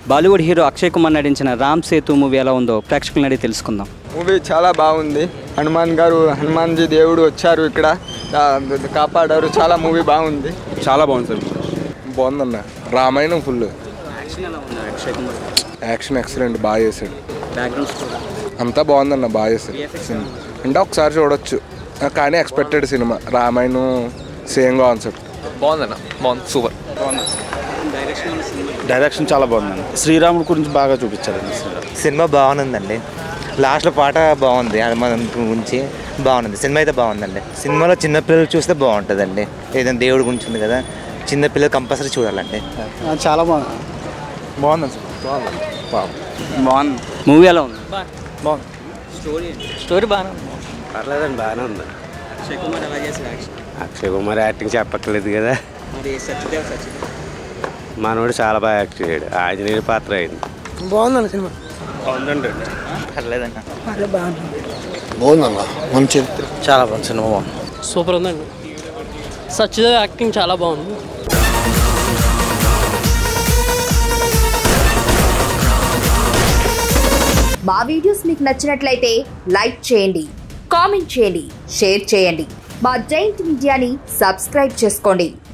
Bollywood hero Akshay Kumar నటించిన Ram Setu movie ఎలా ఉందో ప్రేక్షకులను అడిగి తెలుసుకుందాం మూవీ చాలా బాగుంది హనుమాన్ గారు హనుమాన్జీ దేవుడు వచ్చారు ఇక్కడ ఆ, కాపాడారు చాలా మూవీ బాగుంది చాలా బాగుంది సార్ బాగుందన్న రామాయణం ఫుల్ యాక్షన్ ఎలా ఉంది అక్షయ్ కుమార్ యాక్షన్ ఎక్సలెంట్ బాగా చేశాడు బ్యాక్గ్రౌండ్ స్కోర్ అంతా బాగుందన్న బాగా చేశాడు సినిమా అంటే ఒకసారి చూడొచ్చు ఆ, కానీ expected cinema Ramayanam same concept బాగుందన్న బాగుంది సూపర్ డైరెక్షన్ చాలా బాగుందండి శ్రీరాముడి గురించి బాగా చూపించారండి సినిమా బాగుందండి లాస్ట్లో పాట బాగుంది హనుమాన్ గురించి బాగుంది సినిమా అయితే బాగుందండి సినిమాలో చిన్నపిల్లలు చూస్తే బాగుంటుందండి ఏదైనా దేవుడి గురించి ఉంది కదా చిన్నపిల్లలు కంపల్సరీ చూడాలండి చాలా బాగుంది బాగుంది సార్ బాగుంది మూవీ ఎలా ఉంది బాగుంది స్టోరీ స్టోరీ బాగానే ఉంది పర్లేదండి బాగానే ఉంది అక్షయ్ కుమార్ ఎలా చేశారు యాక్షన్ అక్షయ్ కుమార్ యాక్టింగ్ చెప్పక్కర్లేదు కదా మరి సత్యదేవ్ సత్యదేవ్ మనోడు చాలా బాగా యాక్ట్ చేయడు ఆంజనేయుడి పాత్ర అయింది బాగుందండి సినిమా బాగుందండి పర్లేదన్న చాలా బాగుంది సినిమా బాగుంది సూపర్ ఉందండి సత్యదేవ్ యాక్టింగ్ చాలా బాగుంది మా వీడియోస్ మీకు నచ్చినట్లయితే లైక్ చేయండి కామెంట్ చేయండి షేర్ చేయండి మా జైంట్ మీడియాని సబ్స్క్రైబ్ చేసుకోండి